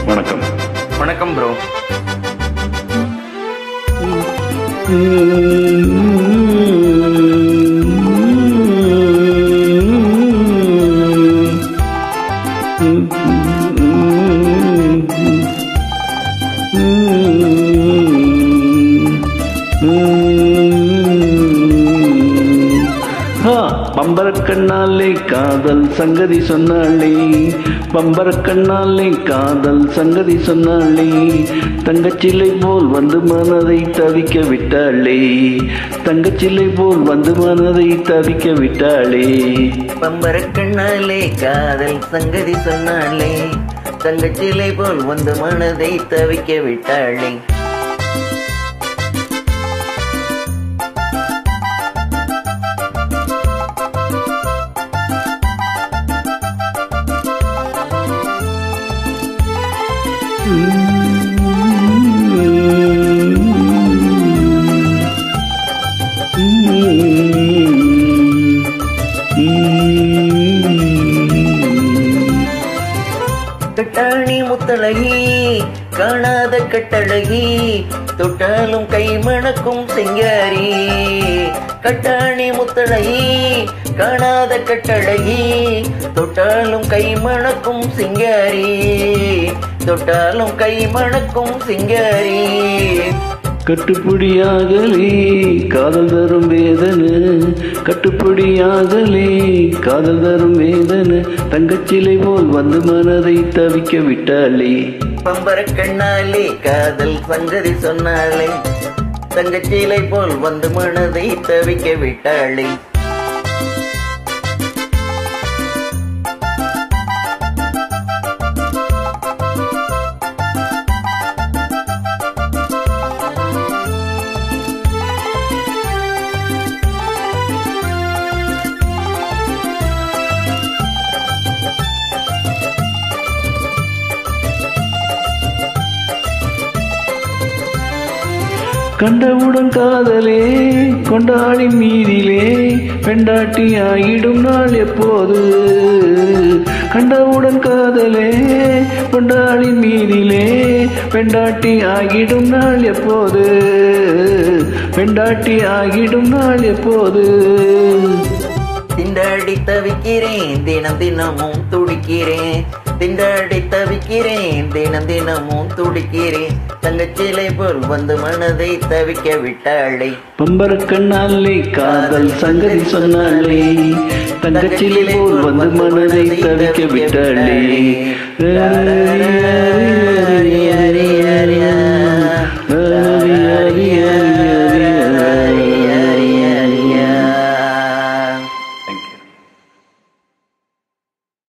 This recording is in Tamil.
வணக்கம் வணக்கம் ப்ரோ பம்பரக்கண்ணாலே காதல் சங்கதி சொன்னாளே பம்பரக்கண்ணாலே காதல் சங்கதி சொன்னாளே தங்கச்சிலை போல் வந்து மனதை தவிக்க விட்டாளே தங்கச்சிலை போல் வந்து மனதை தவிக்க விட்டாளே பம்பரக்கண்ணாலே காதல் சங்கதி சொன்னாளே தங்கச்சிலை போல் வந்து மனதை தவிக்க விட்டாளே கட்டாணி முத்தழகி காணாத கட்டழகி தொட்டாலும் கை மணக்கும் சிங்காரி கட்டாணி முத்தழகி காணாத கட்டழகி தொட்டாலும் கை மணக்கும் சிங்காரி தொட்டாலும் கை மணக்கும் சிங்காரி கட்டுப்படியாகலே காதல் தரும் வேதனை கட்டுப்படியாகலே காதல் தரும் வேதனை தங்கச்சிலை போல் வந்து மனதை தவிக்க விட்டாளே பம்பரக்கண்ணாலே காதல் சங்கதி சொன்னாளே தங்கச்சீலை போல் வந்து மனதை தவிக்க விட்டாளே கண்டவுடன் காதலே கொண்டாடி மீதிலே பெண்டாட்டி ஆயிடும் நாள் எப்போது கண்டவுடன் காதலே கொண்டாடி மீதிலே பெண்டாட்டி ஆகிடும் நாள் எப்போது பெண்டாட்டி ஆகிடும் நாள் எப்போது திண்டாடி தவிக்கிறேன் தினம் தினமும் துடிக்கிறேன் திண்டாடி தவிக்கிறேன் தினம் தினமும் துடிக்கிறேன் தங்கச்சிலை போல் வந்து மனதை தவிக்க விட்டாளே பம்பரக்கண்ணாலே காதல் சங்கதி சொன்னாளே தங்கச்சிலை போல் வந்து மனதை தவிக்க விட்டாளே